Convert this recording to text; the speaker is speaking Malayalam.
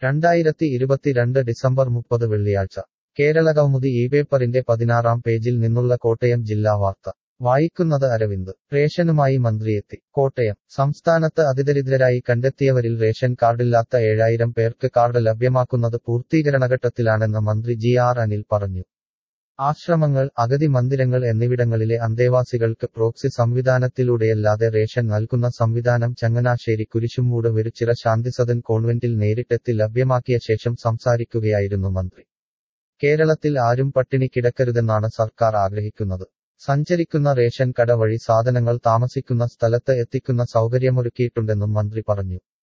രണ്ടായിരത്തി ഇരുപത്തിരണ്ട് ഡിസംബർ മുപ്പത് വെള്ളിയാഴ്ച കേരളകൗമുദി ഈ പേപ്പറിന്റെ പതിനാറാം പേജിൽ നിന്നുള്ള കോട്ടയം ജില്ലാ വാർത്ത വായിക്കുന്നത് അരവിന്ദ് റേഷനുമായി മന്ത്രിയെത്തി കോട്ടയം സംസ്ഥാനത്ത് അതിദരിദ്രരായി കണ്ടെത്തിയവരിൽ റേഷൻ കാർഡില്ലാത്ത ഏഴായിരം പേർക്ക് കാർഡ് ലഭ്യമാക്കുന്നത് പൂർത്തീകരണഘട്ടത്തിലാണെന്ന് മന്ത്രി ജി ആർ അനിൽ പറഞ്ഞു ആശ്രമങ്ങൾ അഗതി മന്ദിരങ്ങൾ എന്നിവിടങ്ങളിലെ അന്തേവാസികൾക്ക് പ്രോക്സി സംവിധാനത്തിലൂടെയല്ലാതെ റേഷൻ നൽകുന്ന സംവിധാനം ചങ്ങനാശ്ശേരി കുരിശുമൂട് വെരുച്ചിറ ശാന്തിസദൻ കോൺവെന്റിൽ നേരിട്ടെത്തി ലഭ്യമാക്കിയ ശേഷം സംസാരിക്കുകയായിരുന്നു മന്ത്രി കേരളത്തിൽ ആരും പട്ടിണി കിടക്കരുതെന്നാണ് സർക്കാർ ആഗ്രഹിക്കുന്നത് സഞ്ചരിക്കുന്ന റേഷൻ കട വഴി സാധനങ്ങൾ താമസിക്കുന്ന സ്ഥലത്ത് എത്തിക്കുന്ന സൗകര്യമൊരുക്കിയിട്ടുണ്ടെന്നും മന്ത്രി പറഞ്ഞു